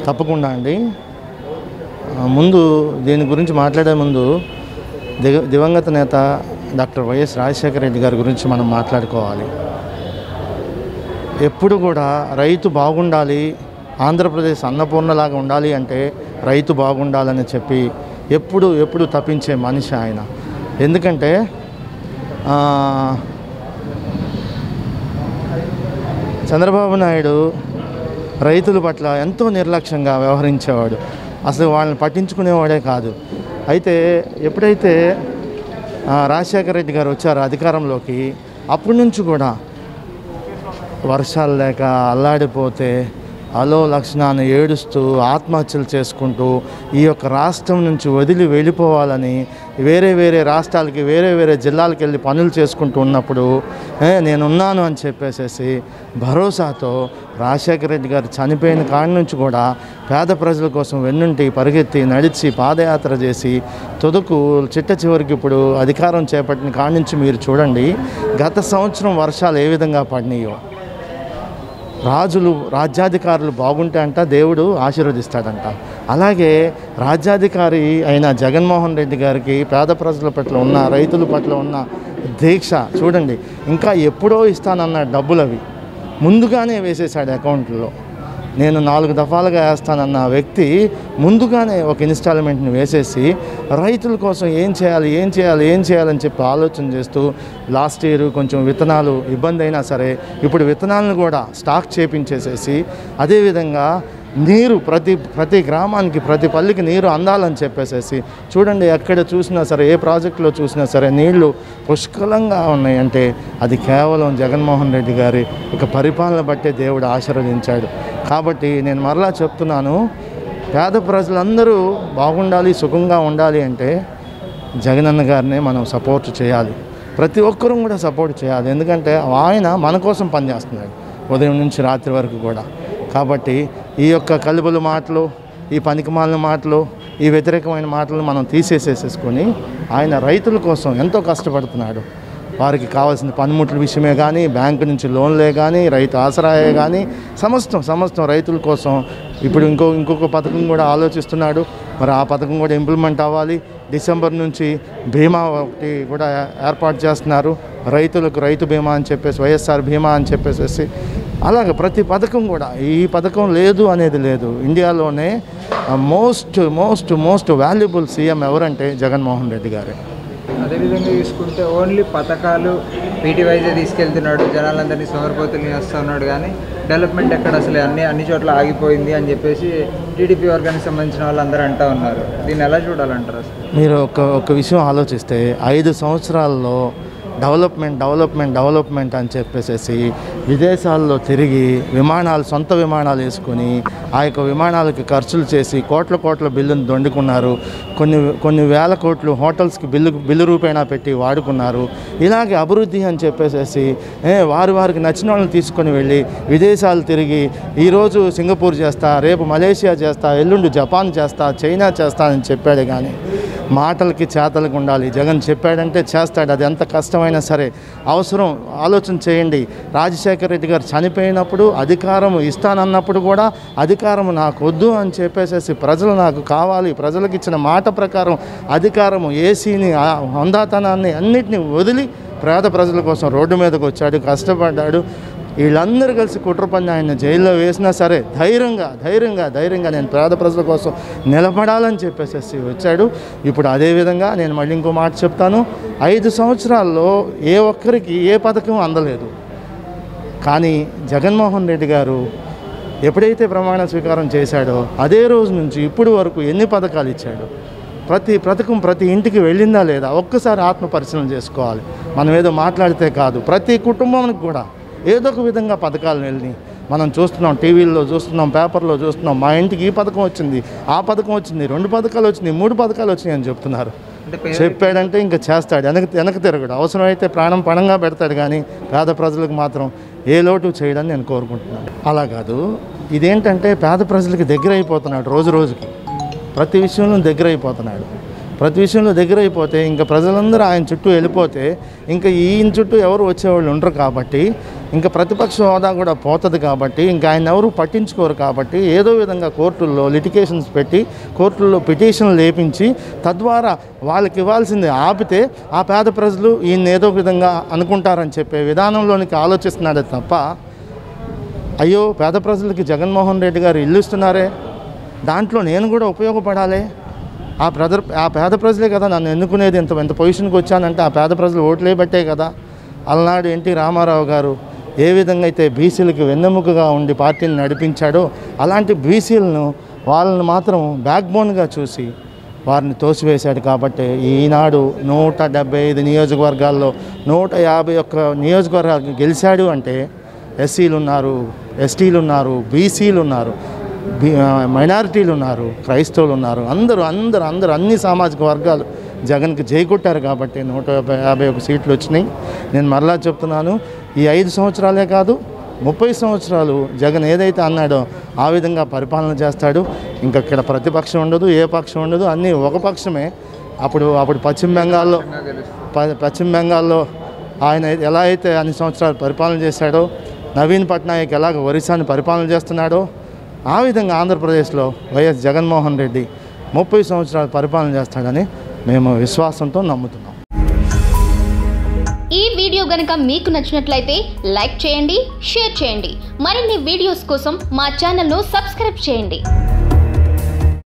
తప్పకుండా అండి ఆ, ముందు దీని గురించి మాట్లాడే ముందు దిగ దివంగత నేత డాక్టర్ వైఎస్ రాజశేఖర రెడ్డి గారి గురించి మనం మాట్లాడుకోవాలి ఎప్పుడు కూడా రైతు బాగుండాలి ఆంధ్రప్రదేశ్ అన్నపూర్ణలాగా ఉండాలి అంటే రైతు బాగుండాలని చెప్పి ఎప్పుడు ఎప్పుడు తప్పించే మనిషి ఆయన ఎందుకంటే ఆ, చంద్రబాబు నాయుడు రైతుల పట్ల ఎంతో నిర్లక్ష్యంగా వ్యవహరించేవాడు అసలు వాళ్ళని పట్టించుకునేవాడే కాదు అయితే ఎప్పుడైతే ఆ, రాజశేఖర రెడ్డి గారు వచ్చారో అధికారంలోకి అప్పటి నుంచి కూడా వర్షాలు లేక అల్లాడిపోతే అలో లక్షణాన్ని ఏడుస్తూ ఆత్మహత్యలు చేసుకుంటూ ఈ యొక్క రాష్ట్రం నుంచి వదిలి వెళ్ళిపోవాలని వేరే వేరే రాష్ట్రాలకి వేరే వేరే జిల్లాలకు వెళ్ళి పనులు చేసుకుంటూ ఉన్నప్పుడు "ఏ, నేనున్నాను అని చెప్పేసేసి భరోసాతో రాజశేఖర రెడ్డి గారు చనిపోయిన కాడి నుంచి కూడా పేద ప్రజల కోసం వెన్నుంటి పరిగెత్తి నడిచి పాదయాత్ర చేసి తుదకు చిట్ట చివరికి ఇప్పుడు అధికారం చేపట్టిన కాడి నుంచి మీరు చూడండి గత సంవత్సరం వర్షాలు ఏ విధంగా పడినాయో రాజులు రాజ్యాధికారులు బాగుంటే అంట దేవుడు ఆశీర్వదిస్తాడంట అలాగే రాజ్యాధికారి అయిన జగన్మోహన్ రెడ్డి గారికి పేద ప్రజల పట్ల ఉన్న రైతుల పట్ల ఉన్న దీక్ష చూడండి ఇంకా ఎప్పుడో ఇస్తానన్న డబ్బులు అవి ముందుగానే వేసేసాడు అకౌంట్లో నేను నాలుగు దఫాలుగా వేస్తానన్న వ్యక్తి ముందుగానే ఒక ఇన్స్టాల్మెంట్ని వేసేసి రైతుల కోసం ఏం చేయాలి ఏం చేయాలి ఏం చేయాలని చెప్పి ఆలోచన చేస్తూ లాస్ట్ ఇయర్ కొంచెం విత్తనాలు ఇబ్బంది అయినా సరే ఇప్పుడు విత్తనాలను కూడా స్టాక్ చేపించేసేసి అదేవిధంగా నీరు ప్రతి ప్రతి గ్రామానికి ప్రతి పల్లికి నీరు అందాలని చెప్పేసేసి చూడండి ఎక్కడ చూసినా సరే ఏ ప్రాజెక్టులో చూసినా సరే నీళ్లు పుష్కలంగా ఉన్నాయి అంటే అది కేవలం జగన్మోహన్ రెడ్డి గారి ఒక పరిపాలన బట్టే దేవుడు ఆశీర్వదించాడు కాబట్టి నేను మరలా చెప్తున్నాను పేద ప్రజలందరూ బాగుండాలి సుఖంగా ఉండాలి అంటే జగనన్న గారినే మనం సపోర్ట్ చేయాలి ప్రతి ఒక్కరూ కూడా సపోర్ట్ చేయాలి ఎందుకంటే ఆయన మన కోసం పనిచేస్తున్నాడు ఉదయం నుంచి రాత్రి వరకు కూడా కాబట్టి ఈ యొక్క కలుబుల మాటలు ఈ పనికిమాలిన మాటలు ఈ వ్యతిరేకమైన మాటలు మనం తీసేసేసేసుకొని ఆయన రైతుల కోసం ఎంతో కష్టపడుతున్నాడు వారికి కావాల్సిన పనిముట్ల విషయమే కానీ బ్యాంకు నుంచి లోన్లే కానీ రైతు ఆసరాయే కానీ సమస్తం సమస్తం రైతుల కోసం ఇప్పుడు ఇంకో ఇంకొక పథకం కూడా ఆలోచిస్తున్నాడు మరి ఆ పథకం కూడా ఇంప్లిమెంట్ అవ్వాలి డిసెంబర్ నుంచి బీమా ఒకటి కూడా ఏర్పాటు చేస్తున్నారు రైతులకు రైతు బీమా అని చెప్పేసి వైఎస్ఆర్ బీమా అని చెప్పేసి అలాగే ప్రతి పథకం కూడా ఈ పథకం లేదు అనేది లేదు ఇండియాలోనే most most most valuable CM ఎవరంటే జగన్మోహన్ రెడ్డి గారే అదేవిధంగా చూసుకుంటే ఓన్లీ పథకాలు వీటి వైజే తీసుకెళ్తున్నాడు జనాలందరినీ సోమరిపోతుల్ని చేస్తూ ఉన్నాడు కానీ డెవలప్మెంట్ ఎక్కడ అసలు అన్ని అన్ని చోట్ల ఆగిపోయింది అని చెప్పేసి టీడీపీ వర్గానికి సంబంధించిన వాళ్ళందరూ అంటూ ఉన్నారు దీన్ని ఎలా చూడాలంటారు అసలు మీరు ఒక ఒక విషయం ఆలోచిస్తే ఐదు సంవత్సరాల్లో డెవలప్మెంట్ డెవలప్మెంట్ డెవలప్మెంట్ అని చెప్పేసేసి విదేశాల్లో తిరిగి విమానాలు సొంత విమానాలు వేసుకొని ఆ యొక్క విమానాలకి ఖర్చులు చేసి కోట్ల కోట్ల బిల్లును దొండుకున్నారు కొన్ని కొన్ని వేల కోట్లు హోటల్స్కి బిల్లు బిల్లు రూపేణా పెట్టి వాడుకున్నారు ఇలాగే అభివృద్ధి అని చెప్పేసేసి ఏ, వారి వారికి నచ్చిన వాళ్ళని తీసుకొని వెళ్ళి విదేశాలు తిరిగి ఈరోజు సింగపూర్ చేస్తా రేపు మలేషియా చేస్తా ఎల్లుండి జపాన్ చేస్తా చైనా చేస్తా అని చెప్పాడు కానీ మాటలకి చేతలకు ఉండాలి జగన్ చెప్పాడంటే చేస్తాడు అది ఎంత కష్టమైనా సరే అవసరం ఆలోచన చేయండి రాజశేఖర రెడ్డి గారు చనిపోయినప్పుడు అధికారం ఇస్తానన్నప్పుడు కూడా అధికారం నాకు వద్దు అని చెప్పేసేసి ప్రజలు నాకు కావాలి ప్రజలకు ఇచ్చిన మాట ప్రకారం అధికారం ఏసీని ఆ హొందాతనాన్ని అన్నిటిని వదిలి పేద ప్రజల కోసం రోడ్డు మీదకి వచ్చాడు కష్టపడ్డాడు వీళ్ళందరూ కలిసి కుట్ర పని ఆయన జైల్లో వేసినా సరే ధైర్యంగా ధైర్యంగా ధైర్యంగా నేను పేద ప్రజల కోసం నిలబడాలని చెప్పేసి వచ్చాడు ఇప్పుడు అదేవిధంగా నేను మళ్ళీ ఇంకో మాట చెప్తాను ఐదు సంవత్సరాల్లో ఏ ఒక్కరికి ఏ పథకం అందలేదు కానీ జగన్మోహన్ రెడ్డి గారు ఎప్పుడైతే ప్రమాణ స్వీకారం చేశాడో అదే రోజు నుంచి ఇప్పుడు వరకు ఎన్ని పథకాలు ఇచ్చాడు ప్రతి పథకం ప్రతి ఇంటికి వెళ్ళిందా లేదా ఒక్కసారి ఆత్మ పరిశీలన చేసుకోవాలి మనం ఏదో మాట్లాడితే కాదు ప్రతి కుటుంబానికి కూడా ఏదో ఒక విధంగా పథకాలు వెళ్ళినాయి మనం చూస్తున్నాం టీవీల్లో చూస్తున్నాం పేపర్లో చూస్తున్నాం మా ఇంటికి ఈ పథకం వచ్చింది ఆ పథకం వచ్చింది రెండు పథకాలు వచ్చినాయి మూడు పథకాలు వచ్చినాయి అని చెప్తున్నారు అంటే పేద చెప్పాడంటే ఇంకా చేస్తాడు వెనక వెనక తిరగడు అవసరమైతే ప్రాణం పణంగా పెడతాడు కానీ పేద ప్రజలకు మాత్రం ఏ లోటు చేయడని నేను కోరుకుంటున్నాను అలా కాదు ఇదేంటంటే పేద ప్రజలకి దగ్గర అయిపోతున్నాడు రోజు రోజుకి ప్రతి విషయంలో దగ్గర అయిపోతున్నాడు ప్రతి విషయంలో దగ్గర అయిపోతే ఇంకా ప్రజలందరూ ఆయన చుట్టూ వెళ్ళిపోతే ఇంకా ఈయన చుట్టూ ఎవరు వచ్చేవాళ్ళు ఉండరు కాబట్టి ఇంకా ప్రతిపక్ష హోదా కూడా పోతుంది కాబట్టి ఇంకా ఆయన ఎవరు పట్టించుకోరు కాబట్టి ఏదో విధంగా కోర్టుల్లో లిటికేషన్స్ పెట్టి కోర్టుల్లో పిటిషన్లు లేపించి తద్వారా వాళ్ళకి ఇవ్వాల్సింది ఆపితే ఆ పేద ప్రజలు ఈయన ఏదో విధంగా అనుకుంటారని చెప్పే విధానంలోనికి ఆలోచిస్తున్నాడే తప్ప అయ్యో పేద ప్రజలకి జగన్మోహన్ రెడ్డి గారు ఇల్లు ఇస్తున్నారే దాంట్లో నేను కూడా ఉపయోగపడాలి ఆ ప్రజ ఆ పేద ప్రజలే కదా నన్ను ఎన్నుకునేది ఇంత ఇంత పొజిషన్కి వచ్చానంటే ఆ పేద ప్రజలు ఓట్లే బట్టే కదా అలనాడు ఎన్టీ రామారావు గారు ఏ విధంగా అయితే బీసీలకు వెన్నెముకగా ఉండి పార్టీని నడిపించాడో అలాంటి బీసీలను వాళ్ళని మాత్రం బ్యాక్ బోన్గా చూసి వారిని తోసివేశాడు కాబట్టి ఈనాడు నూట డెబ్బై ఐదు నియోజకవర్గాల్లో నూట యాభై ఒక్క నియోజకవర్గాలు గెలిచాడు అంటే ఎస్సీలు ఉన్నారు ఎస్టీలు ఉన్నారు బీసీలు ఉన్నారు బి- ఆ, మైనారిటీలు ఉన్నారు క్రైస్తవులు ఉన్నారు అందరూ అందరూ అందరూ అన్ని సామాజిక వర్గాలు జగన్కి జైకొట్టారు కాబట్టి నూట యాభై యాభై ఒక సీట్లు వచ్చినాయి నేను మరలా చెప్తున్నాను ఈ ఐదు సంవత్సరాలే కాదు ముప్పై సంవత్సరాలు జగన్ ఏదైతే అన్నాడో ఆ విధంగా పరిపాలన చేస్తాడు ఇంకా ఇక్కడ ప్రతిపక్షం ఉండదు ఏ పక్షం ఉండదు అన్నీ ఒక పక్షమే అప్పుడు అప్పుడు పశ్చిమ బెంగాల్లో ప- పశ్చిమ బెంగాల్లో ఆయన ఎలా అయితే అన్ని సంవత్సరాలు పరిపాలన చేశాడో నవీన్ పట్నాయక్ ఎలాగ ఒరిస్సాని పరిపాలన చేస్తున్నాడో ఆ విధంగా ఆంధ్రప్రదేశ్లో వైఎస్ జగన్మోహన్ రెడ్డి ముప్పై సంవత్సరాలు పరిపాలన చేస్తాడని మేము విశ్వాసంతో నమ్ముతున్నాం ఈ వీడియో గనుక మీకు నచ్చినట్లయితే లైక్ చేయండి షేర్ చేయండి మరిన్ని వీడియోస్ కోసం మా ఛానల్ను సబ్స్క్రైబ్ చేయండి